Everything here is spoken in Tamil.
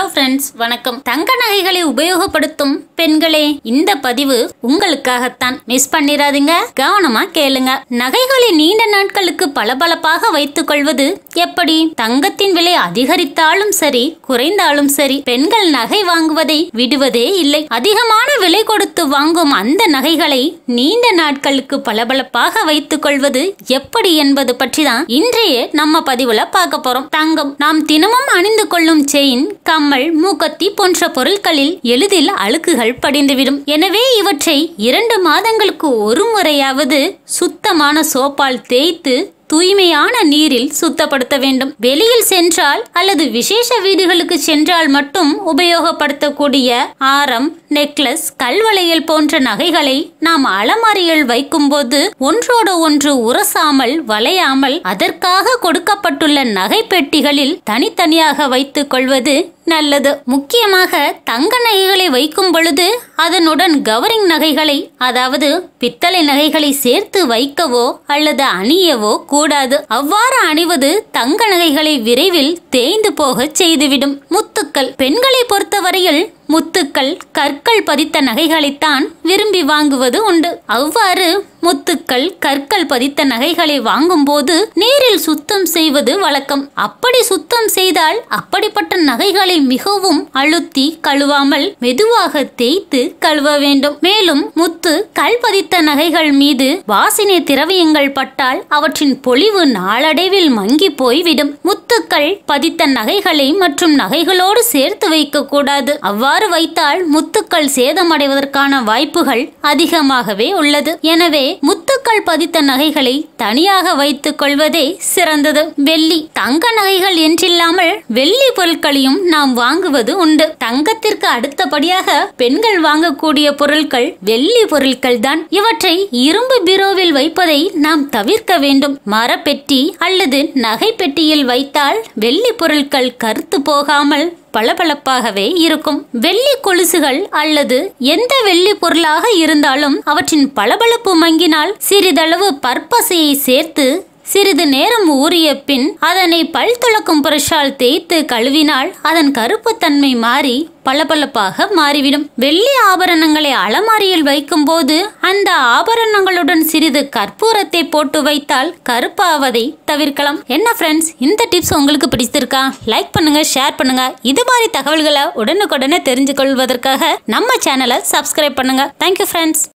ஹலோ ஃப்ரெண்ட்ஸ் வணக்கம் தங்க நகைகளை உபயோகப்படுத்தும் பெண்களே இந்த பதிவு உங்களுக்காகத்தான் மிஸ் பண்ணிராதீங்க கவனமா கேளுங்க நகைகளை நீண்ட நாட்களுக்கு பளபளப்பாக வைத்துக் கொள்வது எப்படி தங்கத்தின் விலை அதிகரித்தாலும் சரி குறைந்தாலும் சரி பெண்கள் நகை வாங்குவதை விடுவதே இல்லை அதிகமான விலை கொடுத்து வாங்கும் அந்த நகைகளை நீண்ட நாட்களுக்கு பளபளப்பாக வைத்துக் கொள்வது எப்படி என்பது பற்றி தான் இன்றைய நம்ம பதிவுல பார்க்க போறோம் தங்கம் நாம் தினமும் அணிந்து கொள்ளும் செயின் கம்மல் மூக்கத்தி போன்ற பொருட்களில் எளிதில் அழுக்குகள் படிந்துவிடும் எனவே இவற்றை இரண்டு மாதங்களுக்கு ஒரு முறையாவது சுத்தமான சோப்பால் தேய்த்து தூய்மையான நீரில் சுத்தப்படுத்த வேண்டும் வெளியில் சென்றால் அல்லது விசேஷ வீடுகளுக்கு சென்றால் மட்டும் உபயோகப்படுத்தக்கூடிய ஆரம் நெக்லஸ் கல்வளையல் போன்ற நகைகளை நாம் அலமாரியில் வைக்கும்போது ஒன்றோடு ஒன்று உரசாமல் வளையாமல் அதற்காக கொடுக்கப்பட்டுள்ள நகை பெட்டிகளில் தனித்தனியாக வைத்துக் கொள்வது நல்லது முக்கியமாக தங்க நகைகளை வைக்கும் பொழுது அதனுடன் கவரிங் நகைகளை அதாவது பித்தளை நகைகளை சேர்த்து வைக்கவோ அல்லது அணியவோ கூடாது அவ்வாறு அணிவது தங்க நகைகளை விரைவில் தேய்ந்து போகச் செய்துவிடும் முத்துக்கள் பெண்களை பொறுத்தவரையில் முத்துக்கள் கற்கள் பதித்த நகைகளைத்தான் விரும்பி வாங்குவது உண்டு அவ்வாறு முத்துக்கள் கற்கள் பதித்த நகைகளை வாங்கும்போது நீரில் சுத்தம் செய்வது வழக்கம் அப்படி சுத்தம் செய்தால் அப்படிப்பட்ட நகைகளை மிகவும் அழுத்தி கழுவாமல் மெதுவாக தேய்த்து கழுவ வேண்டும் மேலும் முத்து கல் பதித்த நகைகள் மீது வாசினை திரவியங்கள் பட்டால் அவற்றின் பொலிவு நாளடைவில் மங்கி போய்விடும் முத்துக்கள் பதித்த நகைகளை மற்றும் நகைகளோடு சேர்த்து வைக்க கூடாது அவ்வாறு வைத்தால் முத்துக்கள் சேதமடைவதற்கான வாய்ப்புகள் அதிகமாகவே உள்ளது எனவே முத்துக்கள் பதித்த நகைகளை தனியாக வைத்துக் கொள்வதே சிறந்தது வெள்ளி தங்க நகைகள் என்றில்லாமல் வெள்ளி பொருட்களையும் நாம் வாங்குவது உண்டு தங்கத்திற்கு அடுத்தபடியாக பெண்கள் வாங்கக்கூடிய பொருட்கள் வெள்ளி பொருட்கள் தான் இவற்றை இரும்பு பீரோவில் வைப்பதை நாம் தவிர்க்க வேண்டும் மரப்பெட்டி அல்லது நகை பெட்டியில் வைத்தால் வெள்ளி பொருட்கள் கருத்து போகாமல் பளபளப்பாகவே இருக்கும் வெள்ளி கொலுசுகள் அல்லது எந்த வெள்ளி பொருளாக இருந்தாலும் அவற்றின் பளபளப்பு மங்கினால் சிறிதளவு பற்பசையை சேர்த்து சிறிது நேரம் ஊறிய பின் அதனை பல் துளக்கும் புரஷால் தேய்த்து கழுவினால் அதன் கருப்புத்தன்மை மாறி பளபளப்பாக மாறிவிடும் வெள்ளி ஆபரணங்களை அலமாரியில் வைக்கும்போது அந்த ஆபரணங்களுடன் சிறிது கற்பூரத்தை போட்டு வைத்தால் கருப்பாவதை தவிர்க்கலாம் என்ன ஃப்ரெண்ட்ஸ் இந்த டிப்ஸ் உங்களுக்கு பிடிச்சிருக்கா லைக் பண்ணுங்க ஷேர் பண்ணுங்க இது மாதிரி தகவல்களை உடனுக்குடனே தெரிஞ்சு கொள்வதற்காக நம்ம சேனலை சப்ஸ்கிரைப் பண்ணுங்க தேங்க்யூ ஃப்ரெண்ட்ஸ்